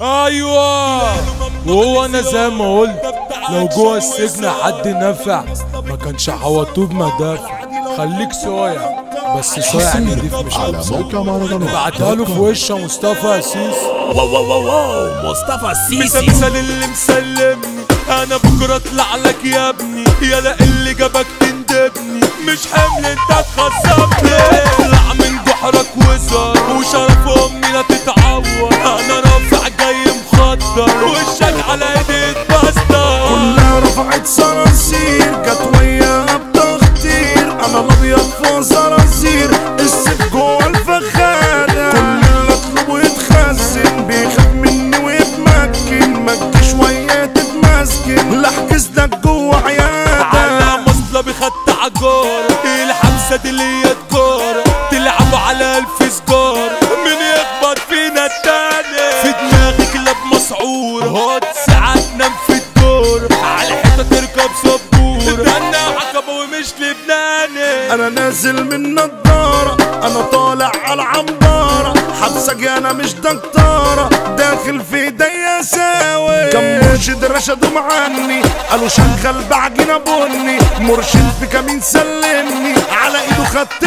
ايوه وهو انا زي ما قلت لو جوه السجن حد نفع ما كانش حوطوه بمدافع خليك صايع بس صايع نضيف مش على هتصايع موقع مهرجانات بعتها له في وشه مصطفى اسيس واو واو واو واو مصطفى السيسي مسلسل اللي مسلمني انا بكره اطلع لك يا ابني يلا اللي جابك تندبني مش حمل انت تخصبني اطلع من جحرك وزر وشرف امي لا تتعور انا رافع جاي مخدر وشك على ايدي اتبستر كلها رفعت صراصير جت وياها بتخطير انا الابيض فوق صراصير السيف جوه الفخانه كل اللي اطلبه يتخزن بيخاف مني ويتمكن ما تجيش وياه تتمسكن لا احجز لك جوه عياده على مصلة بخط عجار الحبسة دي ليا تجارة تلعبوا على الف سجار مين يخبط فينا التاني في دماغي كلاب مسعور هات ساعات نام في الدور على الحيطة تركب سبور ده انا عقبة ومش لبناني انا نازل من نضارة انا طالع على عمبارة حبسك انا مش دكتارة داخل في ايديا ساوي كم مرشد رشدوا معني قالوا شغل بعجينة بني مرشد في كمين سلمني على ايده خدت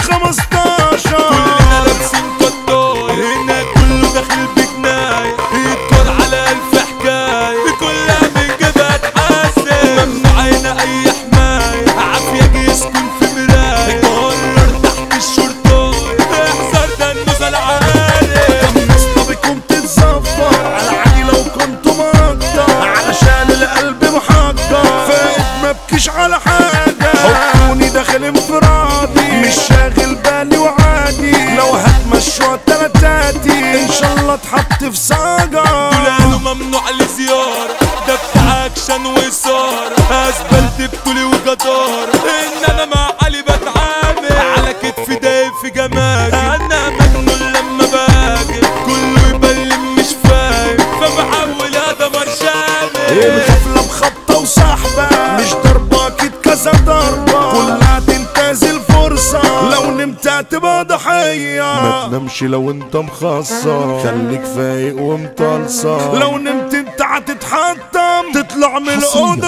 15 كلنا لابسين قطار هنا كله داخل بجناية يدخل على الف حكاية كلها من جبهة حاسة ممنوع هنا اي حماية عافية يسكن في مراية قرر تحت الشرطاية احذر ده النزل عالي الناس بكم تتزفر على عادي لو كنت مقدر علشان القلب محجر فايت ما بكيش على حاجة حطوني داخل انفرادي مش شاغل بالي وعادي لو هتمشوا تلاتاتي ان شاء الله اتحط في صاجة قالوا ممنوع الزيارة ده بتاع اكشن وصار اسبلت بطولي وجدار ان انا مع علي بتعامل على كتفي دايب في جماجم انا مجنون لما باجي كله يبلم مش فاهم فبحاول ادمر شامل الحفلة بخبطة وسحبة مش ضربة اكيد كذا ضربة كلها تنتهز الفرصة لو نمت هتبقى ضحية ما تنامش لو انت مخصص خليك فايق ومطلصة لو نمت انت هتتحطم تطلع من الأوضة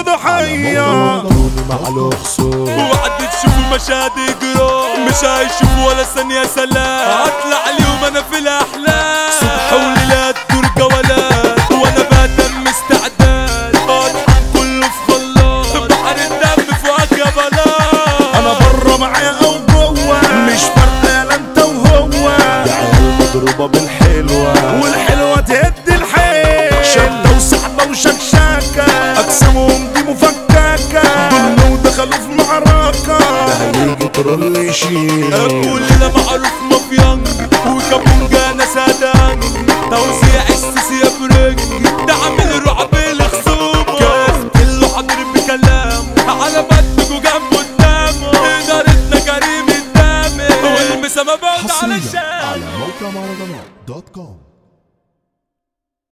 ضحية مع الاخصام وقعد تشوفوا مشاهد اجرام مش هيشوفوا ولا ثانية سلام هطلع اليوم انا في الاحلام صبح وليلات دور جولات وانا بهتم استعداد اضحك كله في خلاط بحر الدم فوقك يا بلاط انا بره معايا او جوه مش فارقه لا انت وهو العيال مضروبه بالحلوه والحلوه تهد الحيل شده وسحبه وشكشاكه اجسامهم دي مفككه دول ودخلوا في معركه ده هيجي ترول يشيل كلنا معروف مافيانج وكابونجا انا سادانج توزيع السيسي يا بريك ده عامل رعب لخصومه كله حاضر بكلامه على بدك وجنبه قدامه ادارتنا كريم الدامي والمسا ما بعد على حصريا الشام على موقع مهرجانات دوت كوم